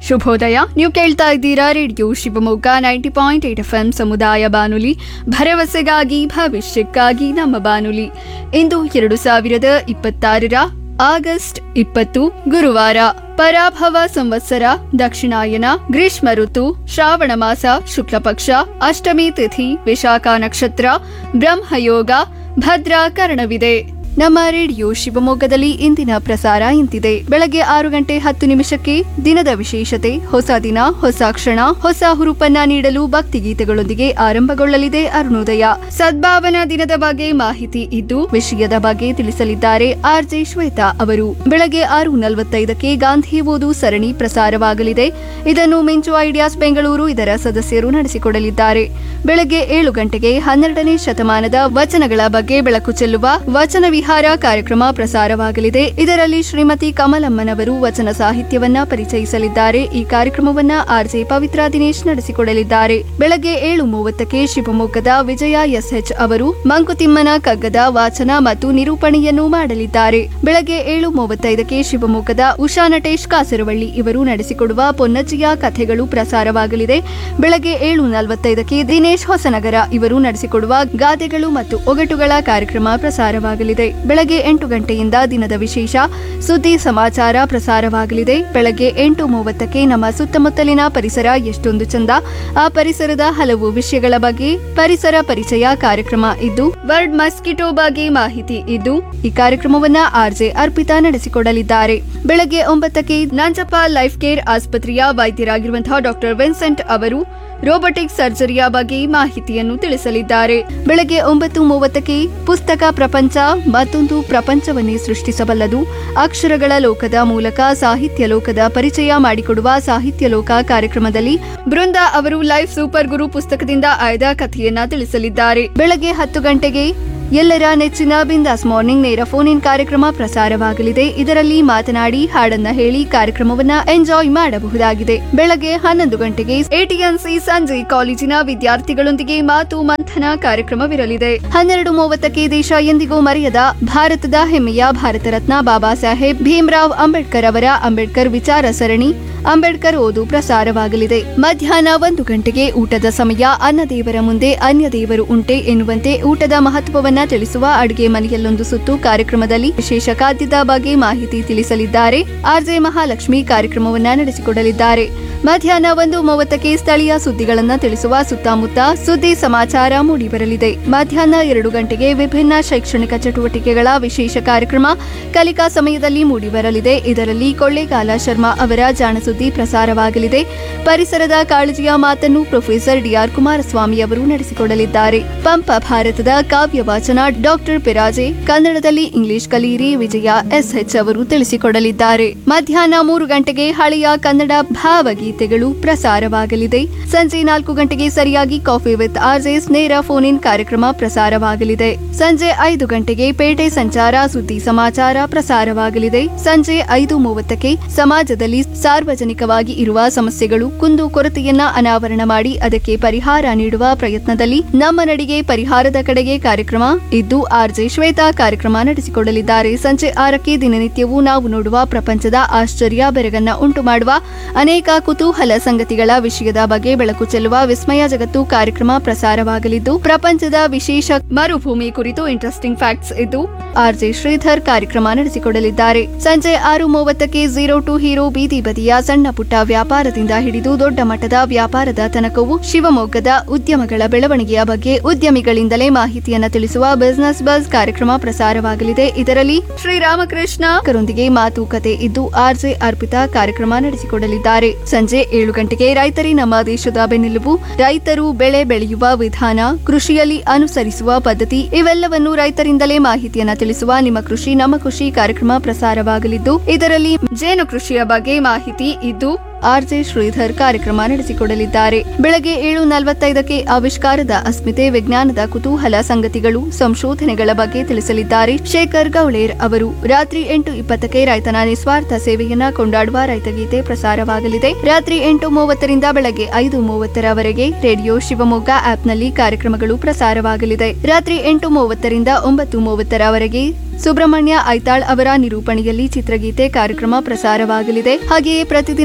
ಶುಭೋದಯ ನೀವು ಕೇಳ್ತಾ ಇದ್ದೀರಾ radio Shivamogga ninety point eight F M ಸಮುದಾಯ ಬಾನುಲಿ ಭರವಸೆಗಾಗಿ ಭವಿಷ್ಯಕ್ಕಾಗಿ ನಮ್ಮ ಬಾನುಲಿ ಇಂದು ಎರಡು ಸಾವಿರದ ಇಪ್ಪತ್ತಾರರ ಆಗಸ್ಟ್ ಇಪ್ಪತ್ತು ಗುರುವಾರ ಪರಾಭವ ಸಂವತ್ಸರ ದಕ್ಷಿಣಾಯನ ಗ್ರೀಷ್ಮ ಋತು ಶ್ರಾವಣ ಮಾಸ ಶುಕ್ಲ ಪಕ್ಷ ಅಷ್ಟಮಿ ತಿಥಿ ವಿಶಾಖ ನಕ್ಷತ್ರ ಬ್ರಹ್ಮಯೋಗ ಭದ್ರಾ ಕರ್ಣವಿದೆ ನಮ್ಮ ರೇಡಿಯೋ ಶಿವಮೊಗ್ಗದಲ್ಲಿ ಇಂದಿನ ಪ್ರಸಾರ ಇಂತಿದೆ ಬೆಳಗ್ಗೆ ಆರು ಗಂಟೆ ಹತ್ತು ನಿಮಿಷಕ್ಕೆ ದಿನದ ವಿಶೇಷತೆ ಹೊಸ ದಿನ ಹೊಸ ಕ್ಷಣ ಹೊಸ ಹುರುಪನ್ನ ನೀಡಲು ಭಕ್ತಿಗೀತೆಗಳೊಂದಿಗೆ ಆರಂಭಗೊಳ್ಳಲಿದೆ ಅರುಣೋದಯ ಸದ್ಭಾವನಾ ದಿನದ ಬಗ್ಗೆ ಮಾಹಿತಿ ಇದ್ದು ವಿಷಯದ ಬಗ್ಗೆ ತಿಳಿಸಲಿದ್ದಾರೆ ಆರ್ಜೆ ಶ್ವೇತಾ ಅವರು ಬೆಳಗ್ಗೆ ಆರು ನಲವತ್ತೈದಕ್ಕೆ ಗಾಂಧಿ ಓದು ಸರಣಿ ಪ್ರಸಾರವಾಗಲಿದೆ ಇದನ್ನು ಮಿಂಚು ಐಡಿಯಾಸ್ ಬೆಂಗಳೂರು ಇದರ ಸದಸ್ಯರು ನಡೆಸಿಕೊಡಲಿದ್ದಾರೆ ಬೆಳಗ್ಗೆ ಏಳು ಗಂಟೆಗೆ ಹನ್ನೆರಡನೇ ಶತಮಾನದ ವಚನಗಳ ಬಗ್ಗೆ ಬೆಳಕು ಚೆಲ್ಲುವ ವಚನ ವಿಹಾರ ಕಾರ್ಯಕ್ರಮ ಪ್ರಸಾರವಾಗಲಿದೆ ಇದರಲ್ಲಿ ಶ್ರೀಮತಿ ಕಮಲಮ್ಮನವರು ವಚನ ಸಾಹಿತ್ಯವನ್ನ ಪರಿಚಯಿಸಲಿದ್ದಾರೆ ಈ ಕಾರ್ಯಕ್ರಮವನ್ನ ಆರ್ಜೆ ಪವಿತ್ರ ದಿನೇಶ್ ನಡೆಸಿಕೊಡಲಿದ್ದಾರೆ ಬೆಳಗ್ಗೆ ಏಳು ಮೂವತ್ತಕ್ಕೆ ಶಿವಮೊಗ್ಗದ ವಿಜಯ ಎಸ್ಎಚ್ ಅವರು ಮಂಕುತಿಮ್ಮನ ಕಗ್ಗದ ವಾಚನ ಮತ್ತು ನಿರೂಪಣೆಯನ್ನು ಮಾಡಲಿದ್ದಾರೆ ಬೆಳಗ್ಗೆ ಏಳು ಮೂವತ್ತೈದಕ್ಕೆ ಶಿವಮೊಗ್ಗದ ಉಷಾ ನಟೇಶ್ ಕಾಸರವಳ್ಳಿ ಇವರು ನಡೆಸಿಕೊಡುವ ಪೊನ್ನಜ್ಜಿಯ ಕಥೆಗಳು ಪ್ರಸಾರವಾಗಲಿದೆ ಬೆಳಗ್ಗೆ ಏಳು ನಲವತ್ತೈದಕ್ಕೆ ದಿನೇಶ್ ಹೊಸನಗರ ಇವರು ನಡೆಸಿಕೊಡುವ ಗಾದೆಗಳು ಮತ್ತು ಒಗಟುಗಳ ಕಾರ್ಯಕ್ರಮ ಪ್ರಸಾರವಾಗಲಿದೆ ಬೆಳಗ್ಗೆ ಎಂಟು ಗಂಟೆಯಿಂದ ದಿನದ ವಿಶೇಷ ಸುದ್ದಿ ಸಮಾಚಾರ ಪ್ರಸಾರವಾಗಲಿದೆ ಬೆಳಗ್ಗೆ ಎಂಟು ಮೂವತ್ತಕ್ಕೆ ನಮ್ಮ ಸುತ್ತಮುತ್ತಲಿನ ಪರಿಸರ ಎಷ್ಟೊಂದು ಚಂದ ಆ ಪರಿಸರದ ಹಲವು ವಿಷಯಗಳ ಬಗ್ಗೆ ಪರಿಸರ ಪರಿಚಯ ಕಾರ್ಯಕ್ರಮ ಇದ್ದು ವರ್ಲ್ಡ್ ಮಸ್ಕಿಟೋ ಬಗ್ಗೆ ಮಾಹಿತಿ ಇದ್ದು ಈ ಕಾರ್ಯಕ್ರಮವನ್ನ ಆರ್ಜೆ ಅರ್ಪಿತಾ ನಡೆಸಿಕೊಡಲಿದ್ದಾರೆ ಬೆಳಗ್ಗೆ ಒಂಬತ್ತಕ್ಕೆ ನಂಜಪ್ಪ ಲೈಫ್ ಕೇರ್ ಆಸ್ಪತ್ರೆಯ ವೈದ್ಯರಾಗಿರುವಂತಹ ಡಾಕ್ಟರ್ ವಿನ್ಸೆಂಟ್ ಅವರು ರೋಬೋಟಿಕ್ ಸರ್ಜರಿಯ ಬಗ್ಗೆ ಮಾಹಿತಿಯನ್ನು ತಿಳಿಸಲಿದ್ದಾರೆ ಬೆಳಗ್ಗೆ ಒಂಬತ್ತು ಮೂವತ್ತಕ್ಕೆ ಪುಸ್ತಕ ಪ್ರಪಂಚ ಮತ್ತೊಂದು ಪ್ರಪಂಚವನ್ನೇ ಸೃಷ್ಟಿಸಬಲ್ಲದು ಅಕ್ಷರಗಳ ಲೋಕದ ಮೂಲಕ ಸಾಹಿತ್ಯ ಲೋಕದ ಪರಿಚಯ ಮಾಡಿಕೊಡುವ ಸಾಹಿತ್ಯ ಲೋಕ ಕಾರ್ಯಕ್ರಮದಲ್ಲಿ ಬೃಂದಾ ಅವರು ಲೈಫ್ ಸೂಪರ್ ಗುರು ಪುಸ್ತಕದಿಂದ ಆಯ್ದ ಕಥೆಯನ್ನ ತಿಳಿಸಲಿದ್ದಾರೆ ಬೆಳಗ್ಗೆ ಹತ್ತು ಗಂಟೆಗೆ ಎಲ್ಲರ ನೆಚ್ಚಿನ ಬಿಂದಾಸ್ ಮಾರ್ನಿಂಗ್ ನೇರ ಫೋನ್ ಇನ್ ಕಾರ್ಯಕ್ರಮ ಪ್ರಸಾರವಾಗಲಿದೆ ಇದರಲ್ಲಿ ಮಾತನಾಡಿ ಹಾಡನ್ನ ಹೇಳಿ ಕಾರ್ಯಕ್ರಮವನ್ನ ಎಂಜಾಯ್ ಮಾಡಬಹುದಾಗಿದೆ ಬೆಳಗ್ಗೆ ಹನ್ನೊಂದು ಗಂಟೆಗೆ ಎಟಿಎನ್ಸಿ ಸಂಜೆ ಕಾಲೇಜಿನ ವಿದ್ಯಾರ್ಥಿಗಳೊಂದಿಗೆ ಮಾತು ಮಂಥನ ಕಾರ್ಯಕ್ರಮವಿರಲಿದೆ ಹನ್ನೆರಡು ಮೂವತ್ತಕ್ಕೆ ದೇಶ ಎಂದಿಗೂ ಮರೆಯದ ಭಾರತದ ಹೆಮ್ಮೆಯ ಭಾರತ ರತ್ನ ಬಾಬಾ ಸಾಹೇಬ್ ಭೀಮ್ರಾವ್ ಅಂಬೇಡ್ಕರ್ ಅವರ ಅಂಬೇಡ್ಕರ್ ವಿಚಾರ ಸರಣಿ ಅಂಬೇಡ್ಕರ್ ಓದು ಪ್ರಸಾರವಾಗಲಿದೆ ಮಧ್ಯಾಹ್ನ ಒಂದು ಗಂಟೆಗೆ ಊಟದ ಸಮಯ ಅನ್ನದೇವರ ಮುಂದೆ ಅನ್ಯ ದೇವರು ಉಂಟೆ ಎನ್ನುವಂತೆ ಊಟದ ಮಹತ್ವವನ್ನ ತಿಳಿಸುವ ಅಡುಗೆ ಮನೆಯಲ್ಲೊಂದು ಸುತ್ತು ಕಾರ್ಯಕ್ರಮದಲ್ಲಿ ವಿಶೇಷ ಖಾದ್ಯದ ಬಗ್ಗೆ ಮಾಹಿತಿ ತಿಳಿಸಲಿದ್ದಾರೆ ಆರ್ಜೆ ಮಹಾಲಕ್ಷ್ಮಿ ಕಾರ್ಯಕ್ರಮವನ್ನ ನಡೆಸಿಕೊಡಲಿದ್ದಾರೆ ಮಧ್ಯಾಹ್ನ ಒಂದು ಮೂವತ್ತಕ್ಕೆ ಸ್ಥಳೀಯ ಸುದ್ದಿಗಳನ್ನ ತಿಳಿಸುವ ಸುತ್ತಮುತ್ತ ಸುದ್ದಿ ಸಮಾಚಾರ ಮೂಡಿಬರಲಿದೆ ಮಧ್ಯಾಹ್ನ ಎರಡು ಗಂಟೆಗೆ ವಿಭಿನ್ನ ಶೈಕ್ಷಣಿಕ ಚಟುವಟಿಕೆಗಳ ವಿಶೇಷ ಕಾರ್ಯಕ್ರಮ ಕಲಿಕಾ ಸಮಯದಲ್ಲಿ ಮೂಡಿಬರಲಿದೆ ಇದರಲ್ಲಿ ಕೊಳ್ಳೇಗಾಲ ಶರ್ಮಾ ಅವರ ಜಾಣಸುದ್ದಿ ಪ್ರಸಾರವಾಗಲಿದೆ ಪರಿಸರದ ಕಾಳಜಿಯ ಮಾತನ್ನು ಪ್ರೊಫೆಸರ್ ಡಿಆರ್ ಕುಮಾರಸ್ವಾಮಿ ಅವರು ನಡೆಸಿಕೊಡಲಿದ್ದಾರೆ ಪಂಪ ಭಾರತದ ಕಾವ್ಯ ವಾಚನ ಡಾಕ್ಟರ್ ಪಿರಾಜೆ ಕನ್ನಡದಲ್ಲಿ ಇಂಗ್ಲಿಷ್ ಕಲಿಯಿರಿ ವಿಜಯ ಎಸ್ಎಚ್ ಅವರು ತಿಳಿಸಿಕೊಡಲಿದ್ದಾರೆ ಮಧ್ಯಾಹ್ನ ಮೂರು ಗಂಟೆಗೆ ಹಳೆಯ ಕನ್ನಡ ಭಾವಗೀತೆಗಳು ಪ್ರಸಾರವಾಗಲಿದೆ ಸಂಜೆ ನಾಲ್ಕು ಗಂಟೆಗೆ ಸರಿಯಾಗಿ ಕಾಫಿ ವಿತ್ ಆರ್ಜೆಸ್ ನೇರ ಫೋನ್ ಇನ್ ಕಾರ್ಯಕ್ರಮ ಪ್ರಸಾರವಾಗಲಿದೆ ಸಂಜೆ ಐದು ಗಂಟೆಗೆ ಪೇಟೆ ಸಂಚಾರ ಸುದ್ದಿ ಸಮಾಚಾರ ಪ್ರಸಾರವಾಗಲಿದೆ ಸಂಜೆ ಐದು ಮೂವತ್ತಕ್ಕೆ ಸಮಾಜದಲ್ಲಿ ಸಾರ್ವಜನಿಕವಾಗಿ ಇರುವ ಸಮಸ್ಯೆಗಳು ಕುಂದು ಕೊರತೆಯನ್ನ ಅನಾವರಣ ಮಾಡಿ ಅದಕ್ಕೆ ಪರಿಹಾರ ನೀಡುವ ಪ್ರಯತ್ನದಲ್ಲಿ ನಮ್ಮ ನಡಿಗೆ ಪರಿಹಾರದ ಕಡೆಗೆ ಕಾರ್ಯಕ್ರಮ ಇದ್ದು ಆರ್ಜೆ ಶ್ವೇತಾ ಕಾರ್ಯಕ್ರಮ ನಡೆಸಿಕೊಡಲಿದ್ದಾರೆ ಸಂಜೆ ಆರಕ್ಕೆ ದಿನನಿತ್ಯವೂ ನಾವು ನೋಡುವ ಪ್ರಪಂಚದ ಆಶ್ಚರ್ಯ ಬೆರಗನ್ನ ಉಂಟು ಮಾಡುವ ಅನೇಕ ಕುತೂಹಲ ಸಂಗತಿಗಳ ವಿಷಯದ ಬಗ್ಗೆ ಬೆಳಕು ಚೆಲ್ಲುವ ವಿಸ್ಮಯ ಜಗತ್ತು ಕಾರ್ಯಕ್ರಮ ಪ್ರಸಾರವಾಗಲಿದ್ದು ಪ್ರಪಂಚದ ವಿಶೇಷ ಮರುಭೂಮಿ ಕುರಿತು ಇಂಟ್ರೆಸ್ಟಿಂಗ್ ಫ್ಯಾಕ್ಟ್ಸ್ ಇದ್ದು ಆರ್ಜೆ ಶ್ರೀಧರ್ ಕಾರ್ಯಕ್ರಮ ನಡೆಸಿಕೊಡಲಿದ್ದಾರೆ ಸಂಜೆ ಆರು ಮೂವತ್ತಕ್ಕೆ ಝೀರೋ ಟು ಹೀರೋ ಬೀದಿ ಬದಿಯ ಸಣ್ಣ ಪುಟ್ಟ ವ್ಯಾಪಾರದಿಂದ ಹಿಡಿದು ದೊಡ್ಡ ಮಟ್ಟದ ವ್ಯಾಪಾರದ ತನಕವು ಶಿವಮೊಗ್ಗದ ಉದ್ಯಮಗಳ ಬೆಳವಣಿಗೆಯ ಬಗ್ಗೆ ಉದ್ಯಮಿಗಳಿಂದಲೇ ಮಾಹಿತಿಯನ್ನ ತಿಳಿಸುವ ಬಿಸಿನೆಸ್ ಬಸ್ ಕಾರ್ಯಕ್ರಮ ಪ್ರಸಾರವಾಗಲಿದೆ ಇದರಲ್ಲಿ ಶ್ರೀರಾಮಕೃಷ್ಣ ಅವರೊಂದಿಗೆ ಮಾತುಕತೆ ಇದ್ದು ಆರ್ಜೆ ಅರ್ಪಿತಾ ಕಾರ್ಯಕ್ರಮ ನಡೆಸಿಕೊಡಲಿದ್ದಾರೆ ಸಂಜೆ ಏಳು ಗಂಟೆಗೆ ರೈತರೇ ನಮ್ಮ ದೇಶದ ಬೆನ್ನೆಲುಬು ರೈತರು ಬೆಳೆ ಬೆಳೆಯುವ ವಿಧಾನ ಕೃಷಿಯಲ್ಲಿ ಅನುಸರಿಸುವ ಪದ್ಧತಿ ಇವೆಲ್ಲವನ್ನು ರೈತರಿಂದಲೇ ಮಾಹಿತಿಯನ್ನ ತಿಳಿಸುವ ನಿಮ್ಮ ಕೃಷಿ ನಮ್ಮ ಕೃಷಿ ಕಾರ್ಯಕ್ರಮ ಪ್ರಸಾರವಾಗಲಿದ್ದು ಇದರಲ್ಲಿ ಜೇನು ಕೃಷಿಯ ಬಗ್ಗೆ ಮಾಹಿತಿ ಇದ್ದು ಆರ್ಜೆ ಶ್ರೀಧರ್ ಕಾರ್ಯಕ್ರಮ ನಡೆಸಿಕೊಡಲಿದ್ದಾರೆ ಬೆಳಗ್ಗೆ ಏಳು ನಲವತ್ತೈದಕ್ಕೆ ಆವಿಷ್ಕಾರದ ಅಸ್ಮಿತೆ ವಿಜ್ಞಾನದ ಕುತೂಹಲ ಸಂಗತಿಗಳು ಸಂಶೋಧನೆಗಳ ಬಗ್ಗೆ ತಿಳಿಸಲಿದ್ದಾರೆ ಶೇಖರ್ ಗೌಳೇರ್ ಅವರು ರಾತ್ರಿ ಎಂಟು ಇಪ್ಪತ್ತಕ್ಕೆ ರೈತನ ನಿಸ್ವಾರ್ಥ ಸೇವೆಯನ್ನ ಕೊಂಡಾಡುವ ರೈತಗೀತೆ ಪ್ರಸಾರವಾಗಲಿದೆ ರಾತ್ರಿ ಎಂಟು ಮೂವತ್ತರಿಂದ ಬೆಳಗ್ಗೆ ಐದು ಮೂವತ್ತರವರೆಗೆ ರೇಡಿಯೋ ಶಿವಮೊಗ್ಗ ಆಪ್ನಲ್ಲಿ ಕಾರ್ಯಕ್ರಮಗಳು ಪ್ರಸಾರವಾಗಲಿದೆ ರಾತ್ರಿ ಎಂಟು ಮೂವತ್ತರಿಂದ ಒಂಬತ್ತು ಮೂವತ್ತರವರೆಗೆ ಸುಬ್ರಹ್ಮಣ್ಯ ಐತಾಳ್ ಅವರ ನಿರೂಪಣೆಯಲ್ಲಿ ಚಿತ್ರಗೀತೆ ಕಾರ್ಯಕ್ರಮ ಪ್ರಸಾರವಾಗಲಿದೆ ಹಾಗೆಯೇ ಪ್ರತಿದಿನ ಬೆಳಗ್ಗೆ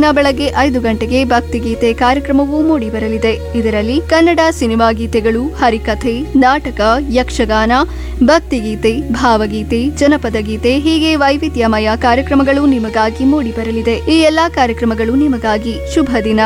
ಐದು ಗಂಟೆಗೆ ಭಕ್ತಿಗೀತೆ ಕಾರ್ಯಕ್ರಮವು ಮೂಡಿಬರಲಿದೆ ಇದರಲ್ಲಿ ಕನ್ನಡ ಸಿನಿಮಾ ಗೀತೆಗಳು ಹರಿಕಥೆ ನಾಟಕ ಯಕ್ಷಗಾನ ಭಕ್ತಿಗೀತೆ ಭಾವಗೀತೆ ಜನಪದ ಗೀತೆ ಹೀಗೆ ವೈವಿಧ್ಯಮಯ ಕಾರ್ಯಕ್ರಮಗಳು ನಿಮಗಾಗಿ ಮೂಡಿಬರಲಿದೆ ಈ ಎಲ್ಲಾ ಕಾರ್ಯಕ್ರಮಗಳು ನಿಮಗಾಗಿ ಶುಭ ದಿನ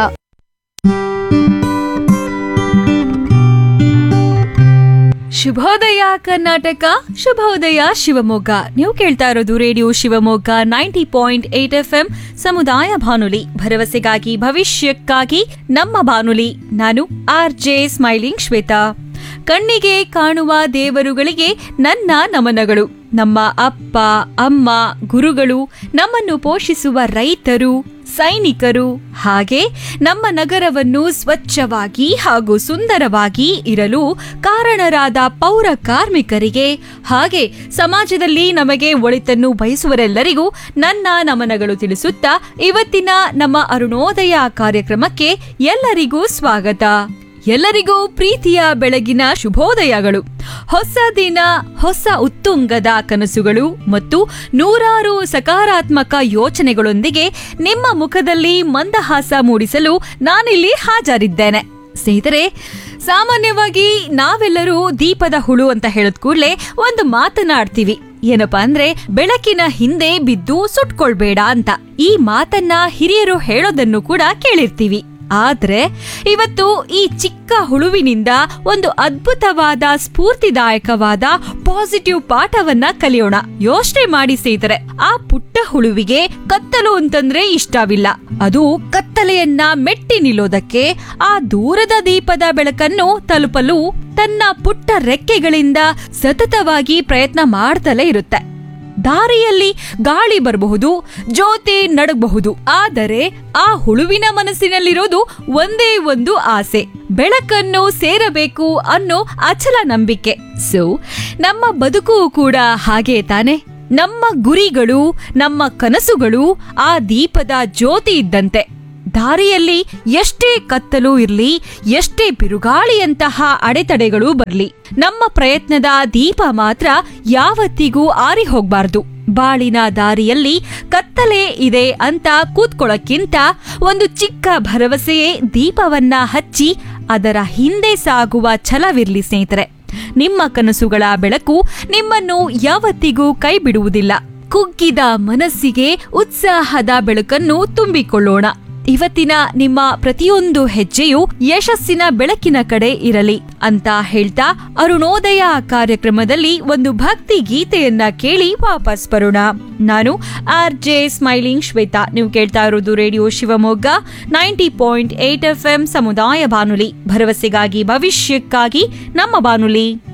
ಶುಭೋದಯ ಕರ್ನಾಟಕ ಶುಭೋದಯ ಶಿವಮೊಗ್ಗ ನೀವು ಕೇಳ್ತಾ ಇರೋದು radio Shivamogga ninety point eight F M ಸಮುದಾಯ ಬಾನುಲಿ ಭರವಸೆಗಾಗಿ ಭವಿಷ್ಯಕ್ಕಾಗಿ ನಮ್ಮ ಬಾನುಲಿ ನಾನು ಆರ್ ಜೆ ಸ್ಮೈಲಿಂಗ್ ಶ್ವೇತಾ ಕಣ್ಣಿಗೆ ಕಾಣುವ ದೇವರುಗಳಿಗೆ ನನ್ನ ನಮನಗಳು ನಮ್ಮ ಅಪ್ಪ ಅಮ್ಮ ಗುರುಗಳು ನಮ್ಮನ್ನು ಪೋಷಿಸುವ ರೈತರು ಸೈನಿಕರು ಹಾಗೆ ನಮ್ಮ ನಗರವನ್ನು ಸ್ವಚ್ಛವಾಗಿ ಹಾಗೂ ಸುಂದರವಾಗಿ ಇರಲು ಕಾರಣರಾದ ಪೌರ ಕಾರ್ಮಿಕರಿಗೆ ಹಾಗೆ ಸಮಾಜದಲ್ಲಿ ನಮಗೆ ಒಳಿತನ್ನು ಬಯಸುವರೆಲ್ಲರಿಗೂ ನನ್ನ ನಮನಗಳು ತಿಳಿಸುತ್ತಾ ಇವತ್ತಿನ ನಮ್ಮ ಅರುಣೋದಯ ಕಾರ್ಯಕ್ರಮಕ್ಕೆ ಎಲ್ಲರಿಗೂ ಸ್ವಾಗತ ಎಲ್ಲರಿಗೂ ಪ್ರೀತಿಯ ಬೆಳಗಿನ ಶುಭೋದಯಗಳು ಹೊಸ ದಿನ ಹೊಸ ಉತ್ತುಂಗದ ಕನಸುಗಳು ಮತ್ತು ನೂರಾರು ಸಕಾರಾತ್ಮಕ ಯೋಚನೆಗಳೊಂದಿಗೆ ನಿಮ್ಮ ಮುಖದಲ್ಲಿ ಮಂದಹಾಸ ಮೂಡಿಸಲು ನಾನಿಲ್ಲಿ ಹಾಜರಿದ್ದೇನೆ ಸ್ನೇಹಿತರೆ ಸಾಮಾನ್ಯವಾಗಿ ನಾವೆಲ್ಲರೂ ದೀಪದ ಹುಳು ಅಂತ ಹೇಳಿದ ಕೂಡಲೇ ಒಂದು ಮಾತನಾಡ್ತೀವಿ ಏನಪ್ಪಾ ಅಂದ್ರೆ ಬೆಳಕಿನ ಹಿಂದೆ ಬಿದ್ದು ಸುಟ್ಕೊಳ್ಬೇಡ ಅಂತ ಈ ಮಾತನ್ನ ಹಿರಿಯರು ಹೇಳೋದನ್ನು ಕೂಡ ಕೇಳಿರ್ತೀವಿ ಆದ್ರೆ ಇವತ್ತು ಈ ಚಿಕ್ಕ ಹುಳುವಿನಿಂದ ಒಂದು ಅದ್ಭುತವಾದ ಸ್ಫೂರ್ತಿದಾಯಕವಾದ ಪಾಸಿಟಿವ್ ಪಾಠವನ್ನ ಕಲಿಯೋಣ ಯೋಚನೆ ಮಾಡಿ ಸ್ನೇಹಿತರೆ ಆ ಪುಟ್ಟ ಹುಳುವಿಗೆ ಕತ್ತಲು ಅಂತಂದ್ರೆ ಇಷ್ಟವಿಲ್ಲ ಅದು ಕತ್ತಲೆಯನ್ನ ಮೆಟ್ಟಿ ನಿಲ್ಲೋದಕ್ಕೆ ಆ ದೂರದ ದೀಪದ ಬೆಳಕನ್ನು ತಲುಪಲು ತನ್ನ ಪುಟ್ಟ ರೆಕ್ಕೆಗಳಿಂದ ಸತತವಾಗಿ ಪ್ರಯತ್ನ ಮಾಡ್ತಲೇ ಇರುತ್ತೆ ದಾರಿಯಲ್ಲಿ ಗಾಳಿ ಬರಬಹುದು ಜ್ಯೋತಿ ನಡಗಬಹುದು ಆದರೆ ಆ ಹುಳುವಿನ ಮನಸ್ಸಿನಲ್ಲಿರೋದು ಒಂದೇ ಒಂದು ಆಸೆ ಬೆಳಕನ್ನು ಸೇರಬೇಕು ಅನ್ನೋ ಅಚಲ ನಂಬಿಕೆ ಸೊ ನಮ್ಮ ಬದುಕು ಕೂಡ ಹಾಗೆ ತಾನೆ ನಮ್ಮ ಗುರಿಗಳು ನಮ್ಮ ಕನಸುಗಳು ಆ ದೀಪದ ಜ್ಯೋತಿ ಇದ್ದಂತೆ ದಾರಿಯಲ್ಲಿ ಎಷ್ಟೇ ಕತ್ತಲು ಇರ್ಲಿ ಎಷ್ಟೇ ಬಿರುಗಾಳಿಯಂತಹ ಅಡೆತಡೆಗಳು ಬರ್ಲಿ ನಮ್ಮ ಪ್ರಯತ್ನದ ದೀಪ ಮಾತ್ರ ಯಾವತ್ತಿಗೂ ಆರಿ ಹೋಗ್ಬಾರ್ದು ಬಾಳಿನ ದಾರಿಯಲ್ಲಿ ಕತ್ತಲೆ ಇದೆ ಅಂತ ಕೂತ್ಕೊಳ್ಳಕ್ಕಿಂತ ಒಂದು ಚಿಕ್ಕ ಭರವಸೆಯೇ ದೀಪವನ್ನ ಹಚ್ಚಿ ಅದರ ಹಿಂದೆ ಸಾಗುವ ಛಲವಿರ್ಲಿ ಸ್ನೇಹಿತರೆ ನಿಮ್ಮ ಕನಸುಗಳ ಬೆಳಕು ನಿಮ್ಮನ್ನು ಯಾವತ್ತಿಗೂ ಕೈ ಬಿಡುವುದಿಲ್ಲ ಕುಗ್ಗಿದ ಮನಸ್ಸಿಗೆ ಉತ್ಸಾಹದ ಬೆಳಕನ್ನು ತುಂಬಿಕೊಳ್ಳೋಣ ಇವತ್ತಿನ ನಿಮ್ಮ ಪ್ರತಿಯೊಂದು ಹೆಜ್ಜೆಯು ಯಶಸ್ಸಿನ ಬೆಳಕಿನ ಕಡೆ ಇರಲಿ ಅಂತ ಹೇಳ್ತಾ ಅರುಣೋದಯ ಕಾರ್ಯಕ್ರಮದಲ್ಲಿ ಒಂದು ಭಕ್ತಿ ಗೀತೆಯನ್ನ ಕೇಳಿ ವಾಪಸ್ ಬರೋಣ ನಾನು ಆರ್ ಜೆ ಸ್ಮೈಲಿಂಗ್ ಶ್ವೇತಾ ನೀವು ಕೇಳ್ತಾ ಇರೋದು radio Shivamogga ninety point eight F M ಸಮುದಾಯ ಬಾನುಲಿ ಭರವಸೆಗಾಗಿ ಭವಿಷ್ಯಕ್ಕಾಗಿ ನಮ್ಮ ಬಾನುಲಿ